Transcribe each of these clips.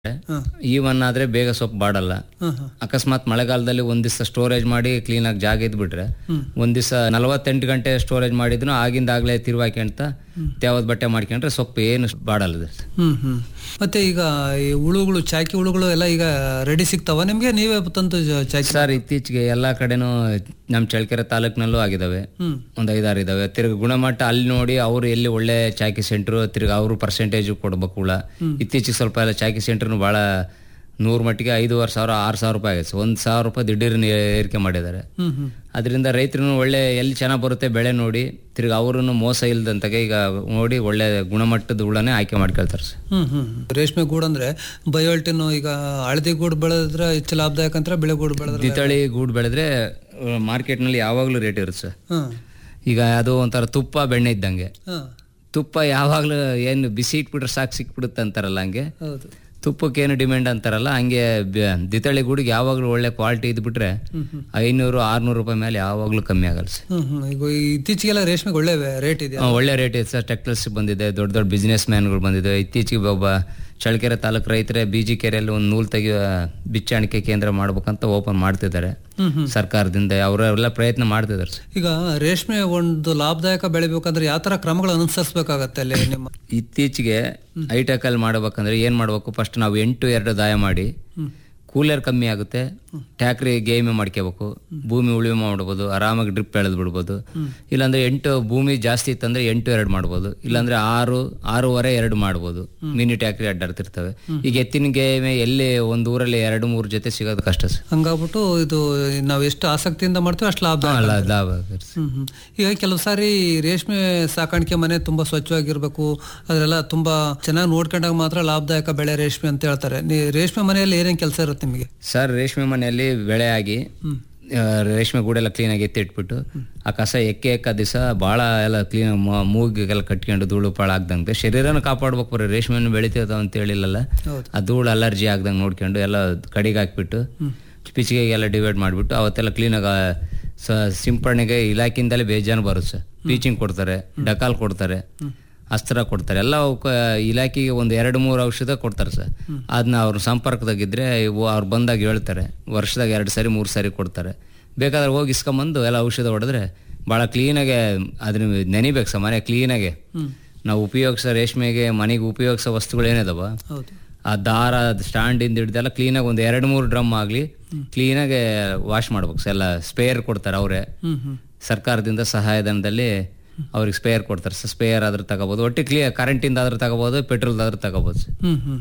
Even ಆದ್ರೆ ಬೇಗ ಸೊಪ್ಪು ಬಾಡಲ್ಲ ಅಕಸ್ಮಾತ್ ಮಳೆಗಾಲದಲ್ಲಿ ಒಂದ್ ದಿವಸ ಸ್ಟೋರೇಜ್ ಮಾಡಿ ಕ್ಲೀನ್ ಆಗಿ ಜಾಗ ಇದ್ಬಿಟ್ರೆ ಒಂದ್ ದಿವಸ ನಲವತ್ತೆಂಟು ಗಂಟೆ ಸ್ಟೋರೇಜ್ ಮಾಡಿದ್ರು ಆಗಿಂದಾಗ್ಲೇ ತಿರುವಾಕ್ಯಂತ ತ್ಯಾವದ್ ಬಟ್ಟೆ ಮಾಡ್ಕೊಂಡ್ರೆ ಸೊಪ್ಪು ಏನು ಬಾಡಲ್ಲ ಅದು. ಹ್ಮ್ ಹ್ಮ್ ಮತ್ತೆ ಈಗ ಈ ಹುಳುಗಳು ಚಾಕಿ ಹುಳುಗಳು ಎಲ್ಲ ಈಗ ರೆಡಿ ಸಿಗ್ತಾವ ನಿಮ್ಗೆ ನೀವೇ ತಂದು ಜ- ಚಾಕಿ ಸರ್ ಇತ್ತೀಚೆಗೆ ಎಲ್ಲಾ ಕಡೆನೂ ನಮ್ ಚಳ್ಳಕೆರೆ ತಾಲೂಕಿನಲ್ಲೂ ಆಗಿದಾವೆ ಹ್ಮ್ ಒಂದ್ ಐದಾರು ಇದಾವೆ ತಿರ್ಗ ಗುಣಮಟ್ಟ ಅಲ್ಲಿ ನೋಡಿ ಅವ್ರು ಎಲ್ಲಿ ಒಳ್ಳೆ ಚಾಕಿ ಸೆಂಟ್ರು ತಿರ್ಗ ಅವರು ಪರ್ಸೆಂಟೇಜ್ ಕೊಡ್ಬೇಕು ಹುಳ ಇತ್ತೀಚೆಗೆ ಸ್ವಲ್ಪ ಎಲ್ಲ ಚಾಕಿ ಸೆಂಟ್ರ್ನು ಭಾಳ ನೂರು ಮಟ್ಟಿಗೆ ಐದೂವರೆ ಸಾವಿರ ಆರು ಸಾವಿರ ರೂಪಾಯಿ ಆಗಿದೆ ಒಂದು ಸಾವಿರ ರೂಪಾಯಿ ದಿಢೀರ್ನ ಏರಿಕೆ ಮಾಡಿದ್ದಾರೆ ಹ್ಮ್ ಹ್ಮ್ ಅದರಿಂದ ರೈತರು ಒಳ್ಳೆ ಎಲ್ಲಿ ಚೆನ್ನಾಗಿ ಬರುತ್ತೆ ಬೆಳೆ ನೋಡಿ ತಿರ್ಗಿ ಅವರು ಮೋಸ ಇಲ್ದಂತಾಗೆ ಈಗ ನೋಡಿ ಒಳ್ಳೆ ಗುಣಮಟ್ಟದ ಹುಳನೇ ಆಯ್ಕೆ ಮಾಡ್ಕೊಳ್ತಾರೆ ಸರ್ ಹ್ಮ್ ಹ್ಮ್ ರೇಷ್ಮೆ ಗೂಡು ಅಂದ್ರೆ ಬಯೋಲ್ಟಿನ್ ಈಗ ಹಳದಿ ಗೂಡು ಬೆಳೆದ್ರೆ ಹೆಚ್ಚು ಲಾಭದಾಯಕ ಅಂತ ಬಿಳೆ ಗೂಡು ಬೆಳೆದ್ರೆ ದಿತಳಿ ಗೂಡು ಬೆಳೆದ್ರೆ ಮಾರ್ಕೆಟ್ನಲ್ಲಿ ಯಾವಾಗಲೂ ರೇಟ್ ಇರುತ್ತೆ ಸರ್ ಹ್ಮ್ ಈಗ ಅದು ಒಂಥರ ತುಪ್ಪ ಬೆಣ್ಣೆ ಇದ್ದಂಗೆ ಹ್ಮ್ ತುಪ್ಪ ಯಾವಾಗಲೂ ಏನು ಬಿಸಿ ಇಟ್ಬಿಟ್ರೆ ಸಾಕು ಸಿಕ್ಬಿಡುತ್ತೆ ಅಂತಾರಲ್ಲ ಹಂಗೆ ಹೌದು ತುಪ್ಪಕ್ಕೇನು ಡಿಮ್ಯಾಂಡ್ ಅಂತಾರಲ್ಲ ಹಂಗೆ ಬ- ದಿತಳಿ ಗೂಡಿಗೆ ಯಾವಾಗಲೂ ಒಳ್ಳೆ ಕ್ವಾಲಿಟಿ ಇದ್ಬಿಟ್ರೆ ಹ್ಮ್ ಹ್ಮ್ ಐನೂರು ಆರ್ನೂರು ರೂಪಾಯಿ ಮೇಲೆ ಯಾವಾಗಲೂ ಕಮ್ಮಿ ಆಗಲ್ಲ ಸರ್ ಹ್ಮ್ ಹ್ಮ್ ಈಗ ಈ ಇತ್ತೀಚೆಗೆಲ್ಲ ರೇಷ್ಮೆಗೆ ಒಳ್ಳೆ ರೇಟ್ ಇದೆ ಆ, ಒಳ್ಳೆ ರೇಟ್ ಇದೆ ಸರ್ ಟೆಕ್ಟರ್ಸ್ ಬಂದಿದೆ ದೊಡ್ಡ ದೊಡ್ಡ ಬಿಸ್ನೆಸ್ ಮ್ಯಾನ್ಗಳು ಬಂದಿದೆ ಇತ್ತೀಚೆಗೆ ಒಬ್ಬ ಚಳ್ಳಕೆರೆ ತಾಲೂಕು ರೈತರೇ ಬೀಜಿ ಕೆರೆಯಲ್ಲಿ ಒಂದು ನೂಲು ತೆಗೆಯುವ ಬಿಚ್ಚಾಣಿಕೆ ಕೇಂದ್ರ ಮಾಡ್ಬೇಕಂತ ಓಪನ್ ಮಾಡ್ತಿದ್ದಾರೆ ಹ್ಮ್ ಹ್ಮ್ ಸರ್ಕಾರದಿಂದ ಅವರೆಲ್ಲ ಪ್ರಯತ್ನ ಮಾಡ್ತಿದ್ದಾರೆ ಸರ್ ಈಗ ರೇಷ್ಮೆ ಒಂದು ಲಾಭದಾಯಕ ಬೆಳಿಬೇಕಂದ್ರೆ ಯಾವ ತರ ಕ್ರಮಗಳು ಅನುಸರಿಸಬೇಕಾಗತ್ತೆ ಅಲ್ಲಿ ನಿಮ್ಮ ಇತ್ತೀಚೆಗೆ ಹೈಟೆಕ್ ಅಲ್ಲಿ ಮಾಡಬೇಕಂದ್ರೆ ಏನ್ ಮಾಡ್ಬೇಕು ಫಸ್ಟ್ ನಾವು ಎಂಟು ಎರಡು ದಾಯ ಮಾಡಿ ಕೂಲರ್ ಕಮ್ಮಿ ಆಗುತ್ತೆ ಟ್ಯಾಕ್ರಿ ಗೇಮೆ ಮಾಡ್ಕೋಬೇಕು ಭೂಮಿ ಉಳುಮೆ ಮಾಡ್ಬೋದು ಆರಾಮಾಗಿ ಡ್ರಿಪ್ ಎಳೆದು ಬಿಡ್ಬೋದು ಇಲ್ಲಾಂದ್ರೆ ಎಂಟು ಭೂಮಿ ಜಾಸ್ತಿ ಇತ್ತಂದ್ರೆ ಎಂಟು ಎರಡು ಮಾಡ್ಬೋದು ಇಲ್ಲಾಂದ್ರೆ ಆರು ಆರೂವರೆ ಎರಡು ಮಾಡ್ಬೋದು ಮಿನಿ ಟ್ಯಾಕ್ರಿ ಅಡ್ಡಾಡ್ತಿರ್ತವೆ ಈಗ ಎತ್ತಿನ ಗೇಮೆ ಎಲ್ಲಿ ಒಂದು ಊರಲ್ಲಿ ಎರಡು ಮೂರು ಜೊತೆ ಸಿಗೋದು ಕಷ್ಟ ಸರ್ ಹಂಗಾಗ್ಬಿಟ್ಟು ಇದು ನಾವು ಎಷ್ಟು ಆಸಕ್ತಿಯಿಂದ ಮಾಡ್ತೀವಿ ಅಷ್ಟು ಲಾಭ ಅಲ್ಲ ಲಾಭ ಆಗುತ್ತೆ ಸರ್. ಹ್ಮ್ ಹ್ಮ್. ಈಗ ಕೆಲವು ಸಾರಿ ರೇಷ್ಮೆ ಸಾಕಾಣಿಕೆ ಮನೆ ತುಂಬಾ ಸ್ವಚ್ಛವಾಗಿರ್ಬೇಕು ಅದರೆಲ್ಲ ತುಂಬಾ ಚೆನ್ನಾಗಿ ನೋಡ್ಕೊಂಡಾಗ ಮಾತ್ರ ಲಾಭದಾಯಕ ಬೆಳೆ ರೇಷ್ಮೆ ಅಂತ ಹೇಳ್ತಾರೆ ನೀ ರೇಷ್ಮೆ ಮನೆಯಲ್ಲಿ ಏನೇನ್ ಕೆಲಸ ಇರುತ್ತೆ ನಿಮಗೆ ಸರ್ ರೇಷ್ಮೆ ಮನೆಯಲ್ಲಿ ಬೆಳೆ ಆಗಿ ಆ, ರೇಷ್ಮೆ ಗೂಡೆಲ್ಲ ಕ್ಲೀನಾಗಿ ಎತ್ತಿಟ್ಬಿಟ್ಟು ಆ ಕಸ ಎಕ್ಕೆ ಎಕ್ಕ ದಿವಸ ಭಾಳ ಎಲ್ಲ ಕ್ಲೀನ್ ಮೂಗಿಗೆಲ್ಲ ಕಟ್ಕೊಂಡು ಧೂಳು ಪಾಳು ಆಗ್ದಂಗೆ ಶರೀರನ ಕಾಪಾಡ್ಬೇಕು ಬರೀ ರೇಷ್ಮೆಯನ್ನು ಬೆಳಿತದ ಅಂತ ಹೇಳಿಲ್ಲಲ್ಲ ಹೌದು. ಆ ಧೂಳು ಅಲರ್ಜಿ ಆಗ್ದಂಗೆ ನೋಡ್ಕೊಂಡು ಎಲ್ಲ ಕಡಿಗೆ ಹಾಕ್ಬಿಟ್ಟು ಪಿಚಿಗೆಲ್ಲ ಡಿವೈಡ್ ಮಾಡಿಬಿಟ್ಟು ಅವತ್ತೆಲ್ಲ ಕ್ಲೀನಾಗಿ ಸ ಸಿಂಪರಣೆಗೆ ಇಲಾಖೆಯಿಂದಲೇ ಬೇಜಾನು ಬರುತ್ತೆ ಸರ್ ಪೀಚಿಂಗ್ ಕೊಡ್ತಾರೆ ಡಕಾಲ್ ಕೊಡ್ತಾರೆ ಅಸ್ತ್ರ ಕೊಡ್ತಾರೆ ಎಲ್ಲ ಅವಕ್ಕೆ ಇಲಾಖೆಗೆ ಒಂದು ಎರಡು ಮೂರು ಔಷಧ ಕೊಡ್ತಾರೆ ಸರ್ ಅದನ್ನ ಅವ್ರ ಸಂಪರ್ಕದಾಗಿದ್ರೆ ಇವು ಅವ್ರು ಬಂದಾಗ ಹೇಳ್ತಾರೆ ವರ್ಷದಾಗ ಎರಡು ಸರಿ ಮೂರು ಸರಿ ಕೊಡ್ತಾರೆ ಬೇಕಾದ್ರೆ ಹೋಗಿ ಇಸ್ಕೊಂಬಂದು ಎಲ್ಲ ಔಷಧ ಹೊಡೆದ್ರೆ ಭಾಳ ಕ್ಲೀನಾಗೆ ಅದನ್ನ ನೆನಿಬೇಕು ಸರ್ ಮನೆ ಕ್ಲೀನಾಗೆ ನಾವು ಉಪಯೋಗಿಸೋ ರೇಷ್ಮೆಗೆ ಮನೆಗೆ ಉಪಯೋಗಿಸೋ ವಸ್ತುಗಳು ಏನಿದಾವ ಹೌದು ಆ ದಾರ ಸ್ಟ್ಯಾಂಡಿಂದ ಹಿಡ್ದೆಲ್ಲ ಕ್ಲೀನಾಗಿ ಒಂದು ಎರಡು ಮೂರು ಡ್ರಮ್ ಆಗಲಿ ಕ್ಲೀನಾಗಿ ವಾಶ್ ಮಾಡ್ಬೇಕು ಸರ್ ಎಲ್ಲ ಸ್ಪೇರ್ ಕೊಡ್ತಾರೆ ಅವರೇ ಹ್ಮ್ ಹ್ಮ್ ಸರ್ಕಾರದಿಂದ ಸಹಾಯಧನದಲ್ಲಿ ಅವ್ರಿಗೆ ಸ್ಪೇರ್ ಕೊಡ್ತಾರೆ ಸರ್ ಸ್ಪೇರ್ ಆದ್ರೂ ತಗೋಬೋದು ಒಟ್ಟು ಕ್ಲಿಯರ್ ಕರೆಂಟಿಂದ ಆದ್ರೂ ತಗೋಬೋದು ಪೆಟ್ರೋಲ್ದಾದ್ರೂ ತಗೋಬೋದು ಸರ್ ಹ್ಮ್ ಹ್ಮ್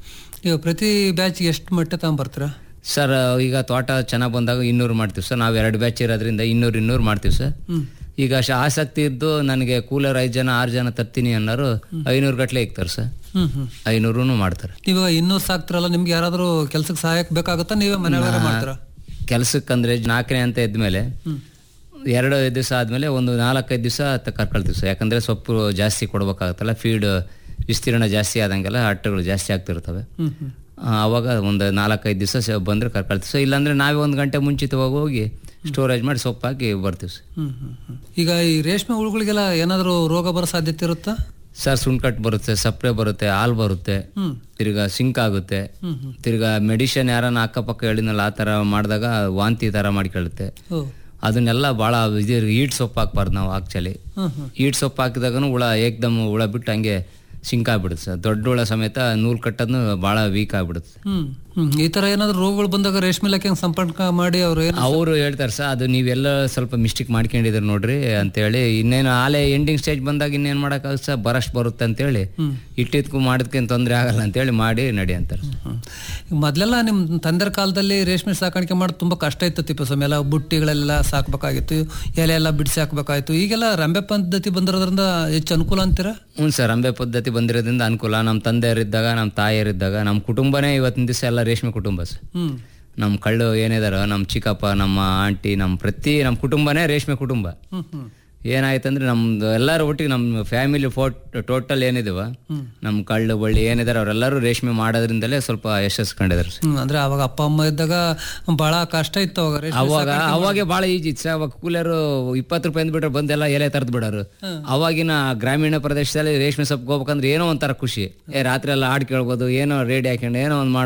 ಈಗ ಪ್ರತಿ ಬ್ಯಾಚ್ಗೆ ಎಷ್ಟು ಮಟ್ಟ ತಗೊಂಬರ್ತೀರಾ ಸರ್ ಈಗ ತೋಟ ಚೆನ್ನಾಗಿ ಬಂದಾಗ ಇನ್ನೂರು ಮಾಡ್ತೀವಿ ಸರ್ ನಾವು ಎರಡು ಬ್ಯಾಚ್ ಇರೋದ್ರಿಂದ ಇನ್ನೂರು ಇನ್ನೂರು ಮಾಡ್ತೀವಿ ಸರ್ ಹ್ಮ್ ಈಗ ಶ- ಆಸಕ್ತಿ ಇದ್ದು ನನಗೆ ಕೂಲರ್ ಐದು ಜನ ಆರು ಜನ ತರ್ತೀನಿ ಅನ್ನೋರು ಐನೂರು ಗಟ್ಲೆ ಇಕ್ತಾರೆ ಸರ್ ಹ್ಮ್ ಹ್ಮ್ ಐನೂರು ಮಾಡ್ತಾರೆ ಇವಾಗ ಇನ್ನೂ ಸಾಕ್ತಿರಲ್ಲ ನಿಮ್ಗೆ ಯಾರಾದ್ರೂ ಕೆಲ್ಸಕ್ಕೆ ಸಹಾಯಕ್ಕೆ ಬೇಕಾಗುತ್ತಾ ನೀವೇ ಮನೆಯೊಳಗಡೆ ಮಾಡ್ತೀರಾ ಕೆಲಸಕ್ಕಂದ್ರೆ ನಾಲ್ಕನೇ ಅಂತ ಇದ್ಮೇಲೆ ಹ್ಮ್ ಎರಡು ದಿವಸ ಆದಮೇಲೆ ಒಂದು ನಾಲ್ಕೈದು ದಿವಸ ಕರ್ಕೊಳ್ತೀವಿ ಸರ್ ಯಾಕಂದರೆ ಸೊಪ್ಪು ಜಾಸ್ತಿ ಕೊಡ್ಬೇಕಾಗತ್ತಲ್ಲ ಫೀಡ್ ವಿಸ್ತೀರ್ಣ ಜಾಸ್ತಿ ಆದಂಗೆಲ್ಲ ಹಟ್ಟಗಳು ಜಾಸ್ತಿ ಆಗ್ತಿರ್ತವೆ ಹ್ಮ್ ಹ್ಮ್ ಆ, ಅವಾಗ ಒಂದು ನಾಲ್ಕೈದು ದಿವಸ ಬಂದರೆ ಕರ್ಕೊಳ್ತೀವಿ ಸರ್ ಇಲ್ಲಾಂದರೆ ನಾವೇ ಒಂದು ಗಂಟೆ ಮುಂಚಿತವಾಗಿ ಹೋಗಿ ಸ್ಟೋರೇಜ್ ಮಾಡಿ ಸೊಪ್ಪು ಹಾಕಿ ಬರ್ತೀವಿ ಸರ್ ಹ್ಮ್ ಹ್ಮ್ ಹ್ಮ್. ಈಗ ಈ ರೇಷ್ಮೆ ಹುಳುಗಳಿಗೆಲ್ಲ ಏನಾದರೂ ರೋಗ ಬರೋ ಸಾಧ್ಯತೆ ಇರುತ್ತಾ ಸರ್ ಸುಣ್ಕಟ್ಟು ಬರುತ್ತೆ ಸಪ್ರೆ ಬರುತ್ತೆ ಹಾಲು ಬರುತ್ತೆ ಹ್ಮ್ ತಿರ್ಗಾ ಸಿಂಕ್ ಆಗುತ್ತೆ ಹ್ಮ್ ಹ್ಮ್ ತಿರ್ಗಾ ಮೆಡಿಷನ್ ಯಾರನ್ನ ಅಕ್ಕಪಕ್ಕ ಹೇಳಿದ್ನಲ್ಲ ಆ ಥರ ಮಾಡಿದಾಗ ವಾಂತಿ ಥರ ಮಾಡ್ಕೊಳ್ಳುತ್ತೆ ಓ ಅದನ್ನೆಲ್ಲ ಭಾಳ ಇದು ಈಟ್ ಸೊಪ್ಪು ಹಾಕ್ಬಾರ್ದು ನಾವು ಆಕ್ಚುಲಿ ಹ್ಮ್ ಹ್ಮ್ ಈಟ್ ಸೊಪ್ಪು ಹಾಕಿದಾಗನು ಹುಳ ಏಕ್ದಮ್ ಹುಳ ಬಿಟ್ಟು ಹಂಗೆ ಸಿಂಕ್ ಆಗ್ಬಿಡುತ್ತೆ ಸರ್ ದೊಡ್ಡ ಹುಳ ಸಮೇತ ನೂಲ್ ಕಟ್ಟೋದು ಭಾಳ ವೀಕ್ ಆಗ್ಬಿಡುತ್ತೆ ಹ್ಮ್ ಹ್ಮ್ ಈ ತರ ಏನಾದ್ರು ರೋಗಗಳು ಬಂದಾಗ ರೇಷ್ಮೆ ಇಲಾಖೆ ಸಂಪರ್ಕ ಮಾಡಿ ಅವ್ರು ಏನು ಅವರು ಹೇಳ್ತಾರೆ ಸರ್ ಅದು ನೀವೆಲ್ಲ ಸ್ವಲ್ಪ ಮಿಸ್ಟೇಕ್ ಮಾಡ್ಕೊಂಡಿದ್ದೀರಿ ನೋಡ್ರಿ ಅಂತೇಳಿ ಇನ್ನೇನು ಆಲೆ ಎಂಡಿಂಗ್ ಸ್ಟೇಜ್ ಬಂದಾಗ ಇನ್ನೇನು ಮಾಡೋಕ್ಕಾಗುತ್ತೆ ಸರ್ ಬರಷ್ಟು ಬರುತ್ತೆ ಅಂತೇಳಿ ಹ್ಮ್ ಇಟ್ಟಿದ್ಕು ಮಾಡೋದಕ್ಕೇನು ತೊಂದರೆ ಆಗಲ್ಲ ಅಂತೇಳಿ ಮಾಡಿ ನಡಿ ಅಂತಾರೆ ಸರ್ ಹ್ಮ್. ಈಗ ಮೊದ್ಲೆಲ್ಲ ನಿಮ್ ತಂದೆರ ಕಾಲದಲ್ಲಿ ರೇಷ್ಮೆ ಸಾಕಾಣಿಕೆ ಮಾಡೋದು ತುಂಬಾ ಕಷ್ಟ ಇತ್ತು ತಿಪ್ಪಸ್ವಾಮಿ ಎಲ್ಲ ಬುಟ್ಟಿಗಳೆಲ್ಲ ಸಾಕ್ಬೇಕಾಗಿತ್ತು ಎಲೆ ಎಲ್ಲ ಬಿಡಿಸಿ ಹಾಕ್ಬೇಕಾಯ್ತು ಈಗೆಲ್ಲ ರಂಬೆ ಪದ್ಧತಿ ಬಂದಿರೋದ್ರಿಂದ ಹೆಚ್ಚು ಅನುಕೂಲ ಅಂತೀರಾ ಹ್ಞೂ ಸರ್ ಅಂಬೆ ಪದ್ಧತಿ ಬಂದಿರೋದ್ರಿಂದ ಅನುಕೂಲ ನಮ್ಮ ತಂದೆಯರಿದ್ದಾಗ ನಮ್ಮ ತಾಯಿಯರಿದ್ದಾಗ ನಮ್ಮ ಕುಟುಂಬನೇ ಇವತ್ತಿನ ದಿವಸ ಎಲ್ಲ ರೇಷ್ಮೆ ಕುಟುಂಬ ಸರ್ ಹ್ಮ್ ನಮ್ಮ ಕಳ್ಳು ಏನಿದಾರೋ ನಮ್ಮ ಚಿಕ್ಕಪ್ಪ ನಮ್ಮ ಆಂಟಿ ನಮ್ಮ ಪ್ರತಿ ನಮ್ಮ ಕುಟುಂಬನೇ ರೇಷ್ಮೆ ಕುಟುಂಬ ಹ್ಮ್ ಹ್ಮ್ ಏನಾಯ್ತಂದ್ರೆ ನಮ್ದು ಎಲ್ಲರೂ ಒಟ್ಟಿಗೆ ನಮ್ಮ ಫ್ಯಾಮಿಲಿ ಫೋಟ್ ಟೋಟಲ್ ಏನಿದೀವ ನಮ್ಮ ಕಳ್ಳು ಬಳ್ಳಿ ಏನಿದಾರೆ ಅವರೆಲ್ಲರೂ ರೇಷ್ಮೆ ಮಾಡೋದ್ರಿಂದಲೇ ಸ್ವಲ್ಪ ಯಶಸ್ಸು ಕಂಡಿದ್ದಾರೆ ಸರ್ ಹ್ಮ್ ಅಂದ್ರೆ ಅವಾಗ ಅಪ್ಪ ಅಮ್ಮ ಇದ್ದಾಗ ಬಹಳ ಕಷ್ಟ ಇತ್ತು ಅವಾಗ ರೇಷ್ಮೆ ಅವಾಗ ಅವಾಗೆ ಭಾಳ ಈಜಿ ಇತ್ತು ಅವಾಗ ಕೂಲರು ಇಪ್ಪತ್ತು ರೂಪಾಯಿ ಅಂದ್ಬಿಟ್ರೆ ಬಂದೆಲ್ಲ ಎಲೆ ತರ್ದು ಬಿಡೋರು ಅವಾಗಿನ ಗ್ರಾಮೀಣ ಪ್ರದೇಶದಲ್ಲಿ ರೇಷ್ಮೆ ಸೊಪ್ಪು ಹೋಗ್ಬೇಕಂದ್ರೆ ಏನೋ ಒಂಥರ ಖುಷಿ ಏ ರಾತ್ರಿ ಎಲ್ಲ ಹಾಡು ಕೇಳ್ಬೋದು ಏನೋ ರೇಡಿ ಹಾಕೊಂಡು ಏನೋ ಒಂದು